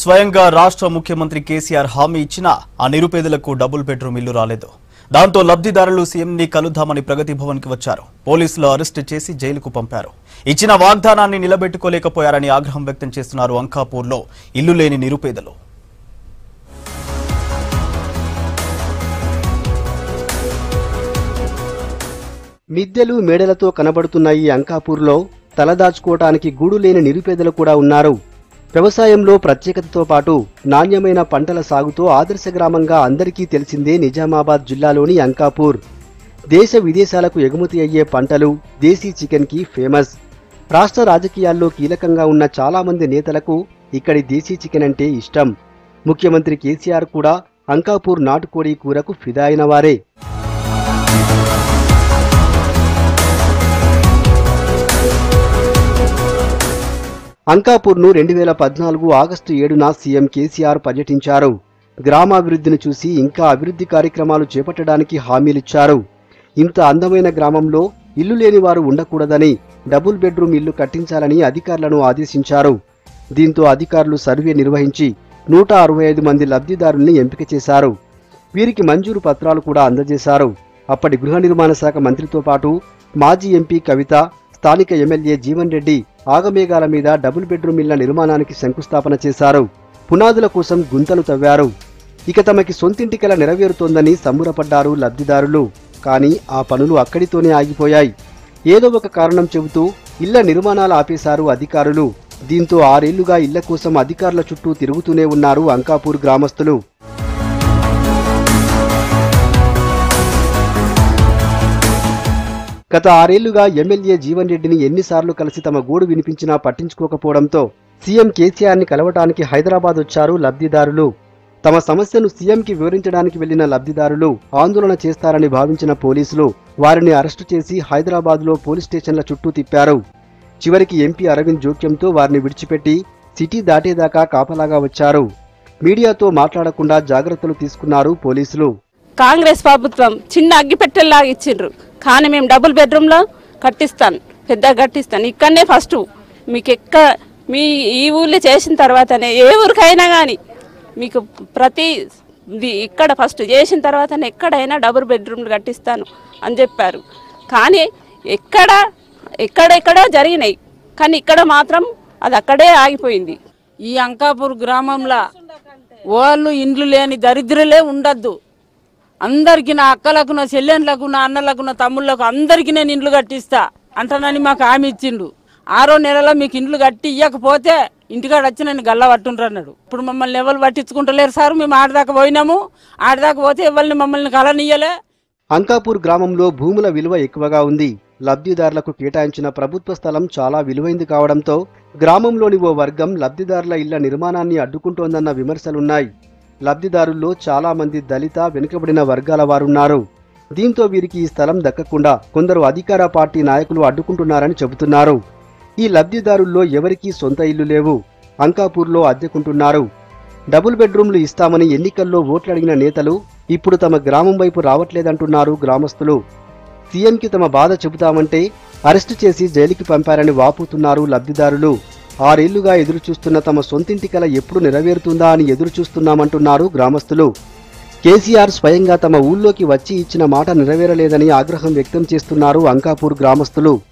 స్వయంగా రాష్ట్ర ముఖ్యమంత్రి కేసీఆర్ హామీ ఇచ్చినా ఆ నిరుపేదలకు డబుల్ బెడ్రూమ్ ఇల్లు రాలేదు దాంతో లబ్ధిదారులు సీఎంని కలుద్దామని ప్రగతి భవన్కి వచ్చారు పోలీసులు అరెస్టు చేసి జైలుకు పంపారు ఇచ్చిన వాగ్దానాన్ని నిలబెట్టుకోలేకపోయారని ఆగ్రహం వ్యక్తం చేస్తున్నారు అంకాపూర్లో ఇల్లు లేని నిరుపేదలు మిద్దెలు మేడలతో కనబడుతున్న ఈ అంకాపూర్లో తలదాచుకోవటానికి గూడు లేని నిరుపేదలు కూడా ఉన్నారు వ్యవసాయంలో ప్రత్యేకతతో పాటు నాణ్యమైన పంటల సాగుతో ఆదర్శ గ్రామంగా అందరికీ తెలిసిందే నిజామాబాద్ జిల్లాలోని అంకాపూర్ దేశ విదేశాలకు ఎగుమతి అయ్యే పంటలు దేశీ చికెన్కి ఫేమస్ రాష్ట్ర రాజకీయాల్లో కీలకంగా ఉన్న చాలా మంది నేతలకు ఇక్కడి దేశీ చికెన్ అంటే ఇష్టం ముఖ్యమంత్రి కేసీఆర్ కూడా అంకాపూర్ నాటుకోడి కూరకు ఫిదా అయిన వారే అంకాపూర్ను రెండు వేల పద్నాలుగు ఆగస్టు ఏడున సీఎం కేసీఆర్ పర్యటించారు గ్రామాభివృద్ధిని చూసి ఇంకా అభివృద్ధి కార్యక్రమాలు చేపట్టడానికి హామీలిచ్చారు ఇంత అందమైన గ్రామంలో ఇల్లు లేని వారు ఉండకూడదని డబుల్ బెడ్రూమ్ ఇల్లు కట్టించాలని అధికారులను ఆదేశించారు దీంతో అధికారులు సర్వే నిర్వహించి నూట అరవై ఐదు మంది లబ్ధిదారుల్ని ఎంపిక చేశారు వీరికి మంజూరు పత్రాలు కూడా అందజేశారు అప్పటి గృహ నిర్మాణ శాఖ మంత్రితో పాటు మాజీ ఎంపీ కవిత స్థానిక ఎమ్మెల్యే జీవన్ రెడ్డి ఆగమేఘాల మీద డబుల్ బెడ్రూమ్ ఇళ్ల నిర్మాణానికి శంకుస్థాపన చేశారు పునాదుల కోసం గుంతలు తవ్వారు ఇక తమకి సొంతింటి కల నెరవేరుతోందని సంబురపడ్డారు లబ్ధిదారులు కానీ ఆ పనులు అక్కడితోనే ఆగిపోయాయి ఏదో ఒక కారణం చెబుతూ ఇళ్ల నిర్మాణాలు ఆపేశారు అధికారులు దీంతో ఆరేళ్లుగా ఇళ్ల కోసం అధికారుల చుట్టూ తిరుగుతూనే ఉన్నారు అంకాపూర్ గ్రామస్తులు గత ఆరేళ్లుగా ఎమ్మెల్యే జీవన్ రెడ్డిని ఎన్నిసార్లు కలిసి తమ గోడు వినిపించినా పట్టించుకోకపోవడంతో సీఎం కేసీఆర్ని కలవటానికి హైదరాబాద్ వచ్చారు లబ్ధిదారులు తమ సమస్యను సీఎంకి వివరించడానికి వెళ్లిన లబ్ధిదారులు ఆందోళన చేస్తారని భావించిన పోలీసులు వారిని అరెస్టు చేసి హైదరాబాద్లో పోలీస్ స్టేషన్ల చుట్టూ తిప్పారు చివరికి ఎంపీ అరవింద్ జోక్యంతో వారిని విడిచిపెట్టి సిటీ దాటేదాకా కాపలాగా వచ్చారు మీడియాతో మాట్లాడకుండా జాగ్రత్తలు తీసుకున్నారు పోలీసులు కాంగ్రెస్ ప్రభుత్వం చిన్న అగ్గిపెట్టెల్లాగా ఇచ్చిండ్రు కానీ మేము డబుల్ బెడ్రూమ్లో కట్టిస్తాను పెద్దగా కట్టిస్తాను ఇక్కడనే ఫస్ట్ మీకు ఎక్క మీ ఈ ఊళ్ళో చేసిన తర్వాతనే ఏ ఊరికైనా కానీ మీకు ప్రతి ఇది ఇక్కడ ఫస్ట్ చేసిన తర్వాతనే ఎక్కడైనా డబుల్ బెడ్రూమ్లు కట్టిస్తాను అని చెప్పారు కానీ ఎక్కడ ఎక్కడెక్కడో జరిగినాయి కానీ ఇక్కడ మాత్రం అది అక్కడే ఆగిపోయింది ఈ అంకాపూర్ గ్రామంలో వాళ్ళు ఇండ్లు లేని దరిద్రులే ఉండద్దు అందరికి నా అక్కలకు నా చెల్లెళ్ళకు నా అన్నలకు నా తమ్ముళ్ళకు అందరికీ నేను ఇండ్లు కట్టిస్తా అంటానని మాకు హామీ ఇచ్చిండు ఆరో నెలలో మీకు ఇండ్లు కట్టి ఇవ్వకపోతే ఇంటికాడ వచ్చి నేను గల్ల పట్టుండ్రు అన్నాడు ఇప్పుడు మమ్మల్ని ఎవరు పట్టించుకుంటలేరు సార్ మేము ఆడదాకా పోయినాము ఆడదాకా పోతే ఎవరిని మమ్మల్ని కలనియ్యలే అంకాపూర్ గ్రామంలో భూముల విలువ ఎక్కువగా ఉంది లబ్ధిదారులకు కేటాయించిన ప్రభుత్వ స్థలం చాలా విలువైంది కావడంతో గ్రామంలోని ఓ వర్గం లబ్ధిదారుల ఇళ్ల నిర్మాణాన్ని అడ్డుకుంటోందన్న విమర్శలున్నాయి లబ్ధిదారుల్లో చాలా మంది దళిత వెనుకబడిన వర్గాల వారున్నారు దీంతో వీరికి ఈ స్థలం దక్కకుండా కొందరు అధికార పార్టీ నాయకులు అడ్డుకుంటున్నారని చెబుతున్నారు ఈ లబ్ధిదారుల్లో ఎవరికీ సొంత ఇల్లు లేవు అంకాపూర్లో అద్దెకుంటున్నారు డబుల్ బెడ్రూమ్లు ఇస్తామని ఎన్నికల్లో ఓట్లు అడిగిన నేతలు ఇప్పుడు తమ గ్రామం వైపు రావట్లేదంటున్నారు గ్రామస్తులు సీఎంకి తమ బాధ చెబుతామంటే అరెస్టు చేసి జైలుకి పంపారని వాపోతున్నారు లబ్ధిదారులు ఆరేళ్లుగా ఎదురుచూస్తున్న తమ సొంతింటి కల ఎప్పుడు నెరవేరుతుందా అని ఎదురుచూస్తున్నామంటున్నారు గ్రామస్తులు కేసీఆర్ స్వయంగా తమ ఊళ్ళోకి వచ్చి ఇచ్చిన మాట నెరవేరలేదని ఆగ్రహం వ్యక్తం చేస్తున్నారు అంకాపూర్ గ్రామస్తులు